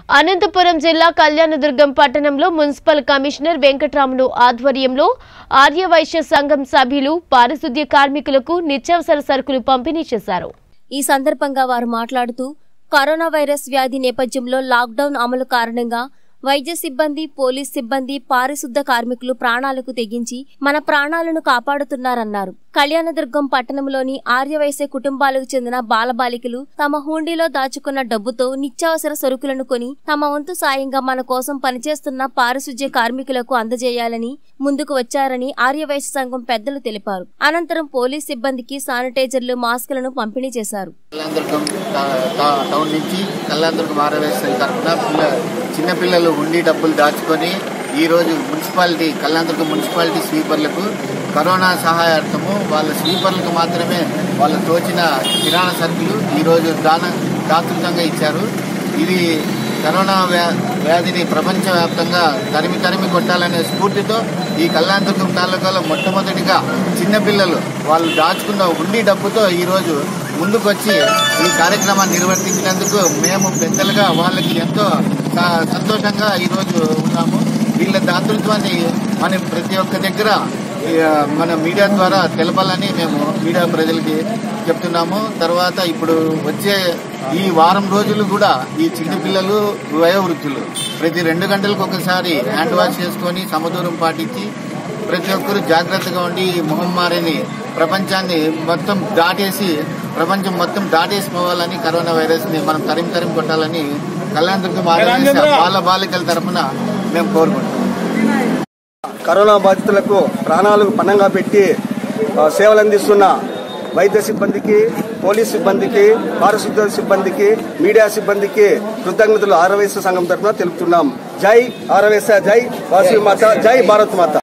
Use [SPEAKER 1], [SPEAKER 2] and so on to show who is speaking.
[SPEAKER 1] అనంతపురం జిల్లా కళ్యాణదుర్గం పట్టణంలో municipal commissioner Venkatramulu ఆధ్వర్యంలో ఆర్యవైశ్య సంఘం సభ్యులు పారిశుద్ధ్య కార్మికులకు నిత్యావసర సరుకులు పంపిణీ చేశారు
[SPEAKER 2] ఈ సందర్భంగా వారు మాట్లాడుతూ కరోనా వైరస్ వ్యాధి నేపథ్యంలో లాక్డౌన్ అమలు కారణంగా వైద్య సిబ్బంది పోలీస్ సిబ్బంది పారిశుద్ధ కార్మికులు ప్రాణాలకు తెగించి మన ప్రాణాలను కాపాడుతున్నారన్నారు కళ్యాణదుర్గం పట్టణంలోని ఆర్యవైశ్య కుటుంబాలకు చెందిన బాలబాలికలు తమ హుండీలో దాచుకున్న డబ్బుతో నిత్యావసర సరుకులను కొని తమ వంతు సాయంగా మన కోసం పనిచేస్తున్న పారిశుధ్య కార్మికులకు అందజేయాలని ముందుకు వచ్చారని ఆర్యవైశ్య సంఘం పెద్దలు తెలిపారు అనంతరం పోలీస్ సిబ్బందికి శానిటైజర్లు మాస్కులను పంపిణీ చేశారు
[SPEAKER 3] కళ్యాణదుర్గం టా- టా- టౌన్ నుంచి కళ్యాణదుర్గం ఆరవేశ్వరి తరఫున పిల్ల చిన్నపిల్లలు ఉండి డబ్బులు దాచుకొని ఈరోజు మున్సిపాలిటీ కళ్యాణదుర్గం మున్సిపాలిటీ స్వీపర్లకు కరోనా సహాయార్థము వాళ్ళ స్వీపర్లకు మాత్రమే వాళ్ళు తోచిన కిరాణా సరుకులు ఈరోజు దాన దాతృతంగా ఇచ్చారు ఇది కరోనా వ్యా వ్యాధిని ప్రపంచవ్యాప్తంగా తరిమి తరిమి కొట్టాలనే స్ఫూర్తితో ఈ కళ్యాణదుర్గం తాలూకాలో మొట్టమొదటిగా చిన్నపిల్లలు వాళ్ళు దాచుకున్న ఉండి డబ్బుతో ఈరోజు ముందుకొచ్చి ఈ కార్యక్రమాన్ని నిర్వర్తించినందుకు మేము పెద్దలుగా వాళ్ళకి ఎంతో స- సంతోషంగా ఈరోజు ఉన్నాము వీళ్ళ దాతృత్వాన్ని మనం ప్రతి ఒక్క దగ్గర ఈ, ఆ, మన మీడియా ద్వారా తెలపాలని మేము మీడియా ప్రజలకి చెప్తున్నాము తర్వాత ఇప్పుడు వచ్చే ఈ వారం రోజులు కూడా ఈ చిన్న పిల్లలు వయోవృద్ధులు ప్రతి రెండు గంటలకు ఒకసారి హ్యాండ్ వాష్ చేసుకొని సమదూరం పాటించి ప్రతి ఒక్కరూ జాగ్రత్తగా ఉండి ఈ మహమ్మారిని ప్రపంచాన్ని మొత్తం దాటేసి ప్రపంచం మొత్తం దాటేసి పోవాలని కరోనా వైరస్ ని మనం తరిమి తరిమి కొట్టాలని కళ్యాణదుర్గం ఆరోగ్య బాల బాలికల తరఫున మేము కోరుకుంటున్నాం
[SPEAKER 4] కరోనా బాధితులకు ప్రాణాలకు పణంగా పెట్టి ఆ, సేవలు అందిస్తున్న వైద్య సిబ్బందికి పోలీస్ సిబ్బందికి పారిశుద్ధ్య సిబ్బందికి మీడియా సిబ్బందికి కృతజ్ఞతలు ఆరవేశ సంఘం తరఫున తెలుపుతున్నాం జై ఆరవేశ జై వాసవి మాత జై భారత్ మాత